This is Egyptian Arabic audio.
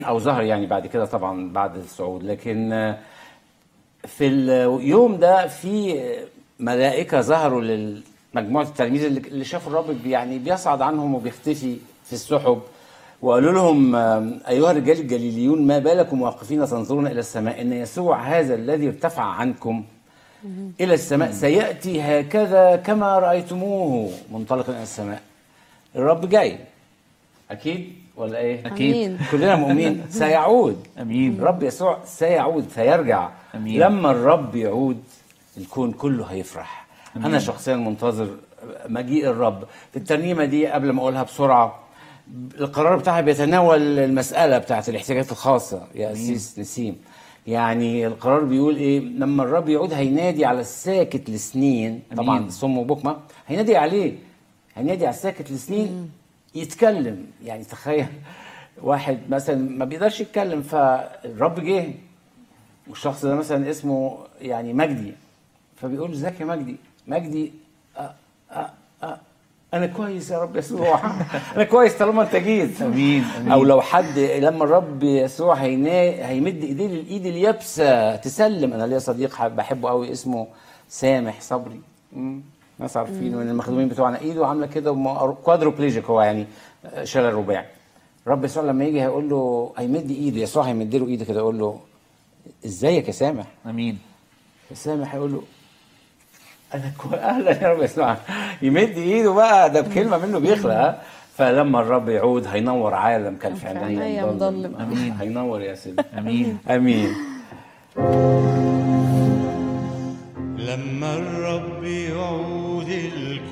او ظهر يعني بعد كده طبعا بعد الصعود لكن آه، في اليوم ده في ملائكه ظهروا لمجموعه التلاميذ اللي اللي شافوا الرب بي- يعني بيصعد عنهم وبيختفي في السحب وقالوا لهم آه، ايها الرجال الجليليون ما بالكم واقفين تنظرون الى السماء ان يسوع هذا الذي ارتفع عنكم الى السماء سياتي هكذا كما رايتموه منطلقا الى السماء الرب جاي اكيد ولا ايه أكيد. أمين. كلنا مؤمنين سيعود امين الرب يسوع سيعود سيرجع أمين. لما الرب يعود الكون كله هيفرح انا شخصيا منتظر مجيء الرب في الترنيمه دي قبل ما اقولها بسرعه القرار بتاعها بيتناول المساله بتاعت الاحتياجات الخاصه يا اسيس نسيم يعني القرار بيقول ايه لما الرب يعود هينادي على الساكت لسنين طبعا أمين. صم وبكمه هينادي عليه هينادي على الساكت لسنين يتكلم يعني تخيل واحد مثلا ما بيقدرش يتكلم فالرب جه والشخص ده مثلا اسمه يعني مجدي فبيقول له ازيك يا مجدي مجدي أه أه أه انا كويس يا رب يسوع انا كويس طالما انت جيت امين امين او لو حد لما الرب يسوع هينا هيمد ايديه للايد اليابسه تسلم انا ليا صديق حب- بحبه قوي اسمه سامح صبري مم. ناس عارفين من المخدومين بتوعنا ايده عامله كده كوادروبليجيك هو يعني شلل رباعي الرب يسوع لما يجي هيقول له هيمد ايده يسوع هيمد له ايده كده يقول له ازيك يا سامح امين سامح هيقول له انا كو... اهلا يا رب يسوع يمد ايده بقى ده بكلمه منه بيخلق ها فلما الرب يعود هينور عالم كان في كان في عينيا عينيا مظلم. امين هينور يا سيدي امين امين لما الرب يعود الكون